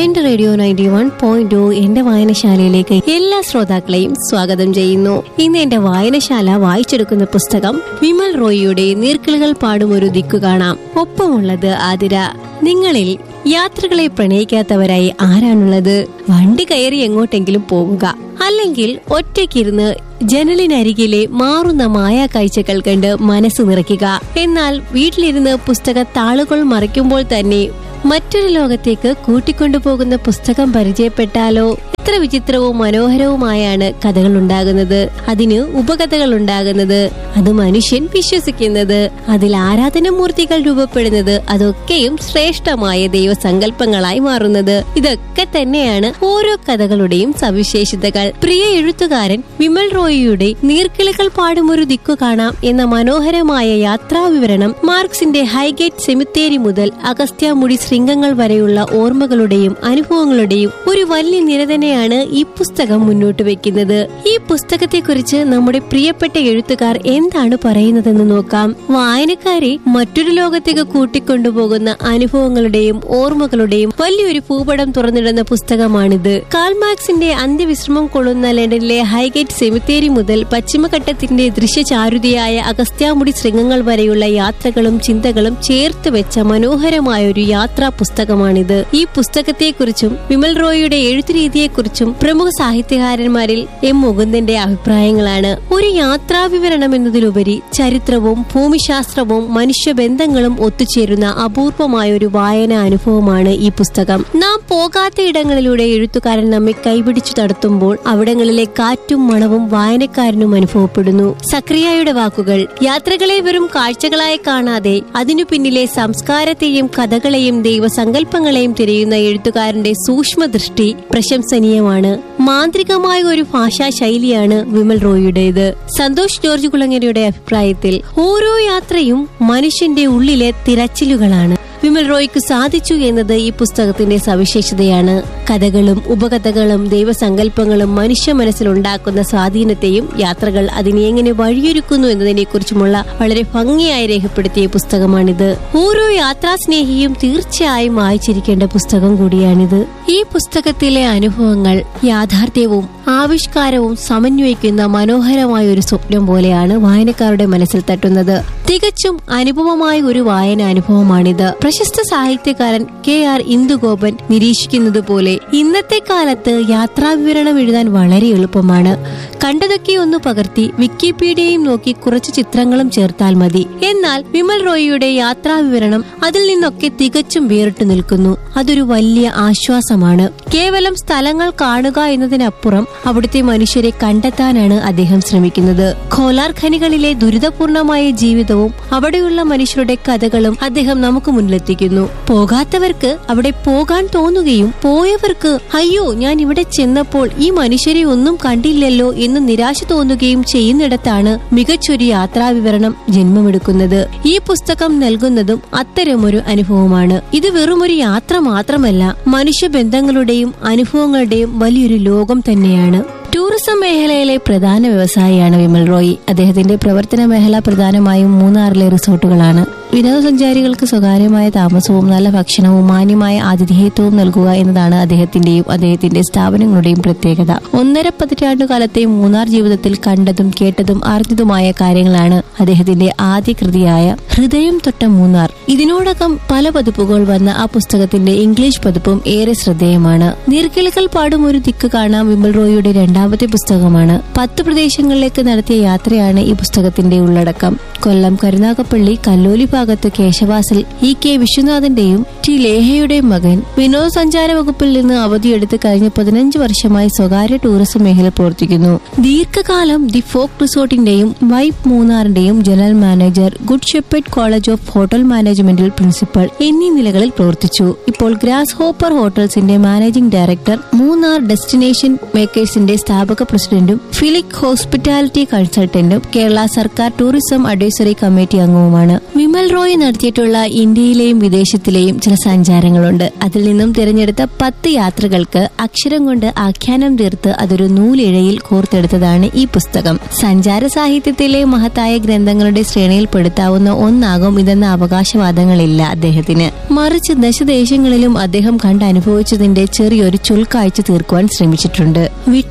എന്റെ radio ninety one point two എന്റെ വായനശാലയിലേക്ക് എല്ലാ ശ്രോതാക്കളെയും സ്വാഗതം ചെയ്യുന്നു ഇന്ന് എന്റെ വായനശാല വായിച്ചെടുക്കുന്ന പുസ്തകം വിമൽ റോയിയുടെ നീർക്കിളുകൾ പാടും ഒരു ദിക്കു കാണാം ഒപ്പമുള്ളത് ആതിര നിങ്ങളിൽ യാത്രകളെ പ്രണയിക്കാത്തവരായി ആരാണുള്ളത് വണ്ടി കയറി എങ്ങോട്ടെങ്കിലും പോകുക അല്ലെങ്കിൽ ഒറ്റയ്ക്കിരുന്ന് ജനലിനരികിലെ മാറുന്ന മായാ കാഴ്ചകൾ കണ്ട് മനസ്സ് നിറയ്ക്കുക എന്നാൽ വീട്ടിലിരുന്ന് പുസ്തക താളുകൾ മറിക്കുമ്പോൾ തന്നെ മറ്റൊരു ലോകത്തേക്ക് കൂട്ടിക്കൊണ്ടുപോകുന്ന പുസ്തകം പരിചയപ്പെട്ടാലോ എത്ര വിചിത്രവും മനോഹരവുമായാണ് കഥകൾ ഉണ്ടാകുന്നത് അതിന് ഉപകഥകൾ ഉണ്ടാകുന്നത് അത് മനുഷ്യൻ വിശ്വസിക്കുന്നത് അതിൽ ആരാധനമൂർത്തികൾ രൂപപ്പെടുന്നത് അതൊക്കെയും ശ്രേഷ്ഠമായ ദൈവസങ്കല്പങ്ങളായി മാറുന്നത് ഇതൊക്കെ തന്നെയാണ് ഓരോ കഥകളുടെയും സവിശേഷതകൾ പ്രിയ എഴുത്തുകാരൻ വിമൽ റോയിയുടെ നീർക്കിളികൾ പാടും ഒരു ദിക്കു കാണാം എന്ന മനോഹരമായ യാത്രാ വിവരണം മാർക്സിന്റെ ഹൈഗേറ്റ് സെമിത്തേരി മുതൽ അഗസ്ത്യാമുടി ശൃംഗങ്ങൾ വരെയുള്ള ഓർമ്മകളുടെയും അനുഭവങ്ങളുടെയും ഒരു വലിയ നിര തന്നെയാണ് ഈ പുസ്തകം മുന്നോട്ട് വെക്കുന്നത് ഈ പുസ്തകത്തെക്കുറിച്ച് നമ്മുടെ പ്രിയപ്പെട്ട എഴുത്തുകാർ എന്താണ് പറയുന്നതെന്ന് നോക്കാം വായനക്കാരെ മറ്റൊരു ലോകത്തേക്ക് കൂട്ടിക്കൊണ്ടുപോകുന്ന അനുഭവങ്ങളുടെയും ഓർമ്മകളുടെയും വലിയൊരു ഭൂപടം തുറന്നിടുന്ന പുസ്തകമാണിത് കാൾമാക്സിന്റെ അന്ത്യവിശ്രമം കൊള്ളുന്ന ലണ്ടനിലെ ഹൈഗേറ്റ് സെമിത്തേരി മുതൽ പശ്ചിമഘട്ടത്തിന്റെ ദൃശ്യചാരുതയായ അഗസ്ത്യാമുടി ശൃംഗങ്ങൾ വരെയുള്ള യാത്രകളും ചിന്തകളും ചേർത്ത് വെച്ച മനോഹരമായ ഒരു യാത്രാ പുസ്തകമാണിത് ഈ പുസ്തകത്തെക്കുറിച്ചും വിമൽ റോയിയുടെ എഴുത്തുരീതിയെക്കുറിച്ചും പ്രമുഖ സാഹിത്യകാരന്മാരിൽ എം മുകുന്ദന്റെ അഭിപ്രായങ്ങളാണ് ഒരു യാത്രാ വിവരണം എന്നതിലുപരി ചരിത്രവും ഭൂമിശാസ്ത്രവും മനുഷ്യബന്ധങ്ങളും ഒത്തുചേരുന്ന അപൂർവമായ ഒരു വായന അനുഭവമാണ് ഈ പുസ്തകം നാം പോകാത്ത ഇടങ്ങളിലൂടെ എഴുത്തുകാരൻ നമ്മെ കൈപിടിച്ചു നടത്തുമ്പോൾ അവിടങ്ങളിലെ കാറ്റും മണവും വായനക്കാരനും അനുഭവപ്പെടുന്നു സക്രിയയുടെ വാക്കുകൾ യാത്രകളെ വെറും കാഴ്ചകളായി കാണാതെ അതിനു പിന്നിലെ സംസ്കാരത്തെയും കഥകളെയും ദൈവസങ്കല്പങ്ങളെയും തിരയുന്ന എഴുത്തുകാരന്റെ സൂക്ഷ്മദൃഷ്ടി പ്രശംസനീയമാണ് മാന്ത്രികമായ ഒരു ഭാഷാ ശൈലിയാണ് വിമൽ റോയിയുടേത് സന്തോഷ് ജോർജ് കുളങ്ങരയുടെ അഭിപ്രായത്തിൽ ഓരോ യാത്രയും മനുഷ്യന്റെ ഉള്ളിലെ തിരച്ചിലുകളാണ് വിമൽ റോയ്ക്ക് സാധിച്ചു എന്നത് ഈ പുസ്തകത്തിന്റെ സവിശേഷതയാണ് കഥകളും ഉപകഥകളും ദൈവസങ്കല്പങ്ങളും മനുഷ്യ മനസ്സിലുണ്ടാക്കുന്ന സ്വാധീനത്തെയും യാത്രകൾ അതിനെ എങ്ങനെ വഴിയൊരുക്കുന്നു എന്നതിനെ കുറിച്ചുമുള്ള വളരെ ഭംഗിയായി രേഖപ്പെടുത്തിയ പുസ്തകമാണിത് ഓരോ യാത്രാസ്നേഹിയും തീർച്ചയായും വായിച്ചിരിക്കേണ്ട പുസ്തകം കൂടിയാണിത് ഈ പുസ്തകത്തിലെ അനുഭവങ്ങൾ യാഥാർത്ഥ്യവും ആവിഷ്കാരവും സമന്വയിക്കുന്ന മനോഹരമായ ഒരു സ്വപ്നം പോലെയാണ് വായനക്കാരുടെ മനസ്സിൽ തട്ടുന്നത് തികച്ചും അനുഭവമായ ഒരു വായന അനുഭവമാണിത് പ്രശസ്ത സാഹിത്യകാരൻ കെ ആർ ഇന്ദുഗോപൻ നിരീക്ഷിക്കുന്നത് പോലെ ഇന്നത്തെ കാലത്ത് യാത്രാവിവരണം എഴുതാൻ വളരെ എളുപ്പമാണ് കണ്ടതൊക്കെ ഒന്ന് പകർത്തി വിക്കിപീഡിയയും നോക്കി കുറച്ച് ചിത്രങ്ങളും ചേർത്താൽ മതി എന്നാൽ വിമൽ റോയിയുടെ യാത്രാവിവരണം അതിൽ നിന്നൊക്കെ തികച്ചും വേറിട്ടു നിൽക്കുന്നു അതൊരു വലിയ ആശ്വാസമാണ് കേവലം സ്ഥലങ്ങൾ കാണുക എന്നതിനപ്പുറം അവിടുത്തെ മനുഷ്യരെ കണ്ടെത്താനാണ് അദ്ദേഹം ശ്രമിക്കുന്നത് ഖോലാർ ഖനികളിലെ ദുരിതപൂർണമായ ജീവിതവും അവിടെയുള്ള മനുഷ്യരുടെ കഥകളും അദ്ദേഹം നമുക്ക് മുന്നിലെത്തിക്കുന്നു പോകാത്തവർക്ക് അവിടെ പോകാൻ തോന്നുകയും പോയവർക്ക് അയ്യോ ഞാൻ ഇവിടെ ചെന്നപ്പോൾ ഈ മനുഷ്യരെ ഒന്നും കണ്ടില്ലല്ലോ എന്ന് നിരാശ തോന്നുകയും ചെയ്യുന്നിടത്താണ് മികച്ചൊരു യാത്രാവിവരണം ജന്മമെടുക്കുന്നത് ഈ പുസ്തകം നൽകുന്നതും അത്തരമൊരു അനുഭവമാണ് ഇത് വെറുമൊരു യാത്ര മാത്രമല്ല മനുഷ്യബന്ധങ്ങളുടെയും അനുഭവങ്ങളുടെയും വലിയൊരു ലോകം തന്നെയാണ് ടൂറിസം മേഖലയിലെ പ്രധാന വ്യവസായിയാണ് വിമൽ റോയി അദ്ദേഹത്തിന്റെ പ്രവർത്തന മേഖല പ്രധാനമായും മൂന്നാറിലെ റിസോർട്ടുകളാണ് വിനോദസഞ്ചാരികൾക്ക് സ്വകാര്യമായ താമസവും നല്ല ഭക്ഷണവും മാന്യമായ ആതിഥേയത്വവും നൽകുക എന്നതാണ് അദ്ദേഹത്തിന്റെയും അദ്ദേഹത്തിന്റെ സ്ഥാപനങ്ങളുടെയും പ്രത്യേകത ഒന്നര പതിറ്റാണ്ടു കാലത്തെ മൂന്നാർ ജീവിതത്തിൽ കണ്ടതും കേട്ടതും അറിഞ്ഞതുമായ കാര്യങ്ങളാണ് അദ്ദേഹത്തിന്റെ ആദ്യ കൃതിയായ ഹൃദയം തൊട്ട മൂന്നാർ ഇതിനോടകം പല പതിപ്പുകൾ വന്ന ആ പുസ്തകത്തിന്റെ ഇംഗ്ലീഷ് പതിപ്പും ഏറെ ശ്രദ്ധേയമാണ് നീർക്കിളികൾ പാടും ഒരു ദിക്ക് കാണാം വിമൽ റോയിയുടെ രണ്ടാമത്തെ പുസ്തകമാണ് പത്ത് പ്രദേശങ്ങളിലേക്ക് നടത്തിയ യാത്രയാണ് ഈ പുസ്തകത്തിന്റെ ഉള്ളടക്കം കൊല്ലം കരുനാഗപ്പള്ളി കല്ലോലി ഭാഗത്ത് കേശവാസിൽ ഇ കെ വിശ്വനാഥന്റെയും ടി ലേഹയുടെയും മകൻ വിനോദസഞ്ചാര വകുപ്പിൽ നിന്ന് അവധിയെടുത്ത് കഴിഞ്ഞ പതിനഞ്ച് വർഷമായി സ്വകാര്യ ടൂറിസം മേഖല പ്രവർത്തിക്കുന്നു ദീർഘകാലം ദി ഫോക്ക് റിസോർട്ടിന്റെയും വൈബ് മൂന്നാറിന്റെയും general manager good shepherd college of hotel മാനേജ്മെന്റിൽ പ്രിൻസിപ്പൽ എന്നീ നിലകളിൽ പ്രവർത്തിച്ചു ഇപ്പോൾ ഗ്രാസ് ഹോപ്പർ ഹോട്ടൽസിന്റെ മാനേജിംഗ് ഡയറക്ടർ മൂന്നാർ ഡെസ്റ്റിനേഷൻ മേക്കേഴ്സിന്റെ സ്ഥാപക പ്രസിഡന്റും ഫിലിക് ഹോസ്പിറ്റാലിറ്റി കൺസൾട്ടന്റും കേരള സർക്കാർ ടൂറിസം അഡ്വൈസറി കമ്മിറ്റി അംഗവുമാണ് വിമൽ റോയ് നടത്തിയിട്ടുള്ള ഇന്ത്യയിലെയും വിദേശത്തിലെയും ചില സഞ്ചാരങ്ങളുണ്ട് അതിൽ നിന്നും തിരഞ്ഞെടുത്ത പത്ത് യാത്രകൾക്ക് അക്ഷരം കൊണ്ട് ആഖ്യാനം തീർത്ത് അതൊരു നൂലിഴയിൽ കോർത്തെടുത്തതാണ് ഈ പുസ്തകം സഞ്ചാര സാഹിത്യത്തിലെ മഹത്തായ ഗ്രന്ഥങ്ങളുടെ ശ്രേണിയിൽപ്പെടുത്താവുന്ന ഒന്നാകും ഇതെന്ന അവകാശവാദങ്ങളില്ല അദ്ദേഹത്തിന് മറിച്ച് ദശദേശങ്ങളിലും അദ്ദേഹം കണ്ടനുഭവിച്ചതിന്റെ ചെറിയൊരു ചുൽക്കാഴ്ച തീർക്കുവാൻ ശ്രമിച്ചിട്ടുണ്ട്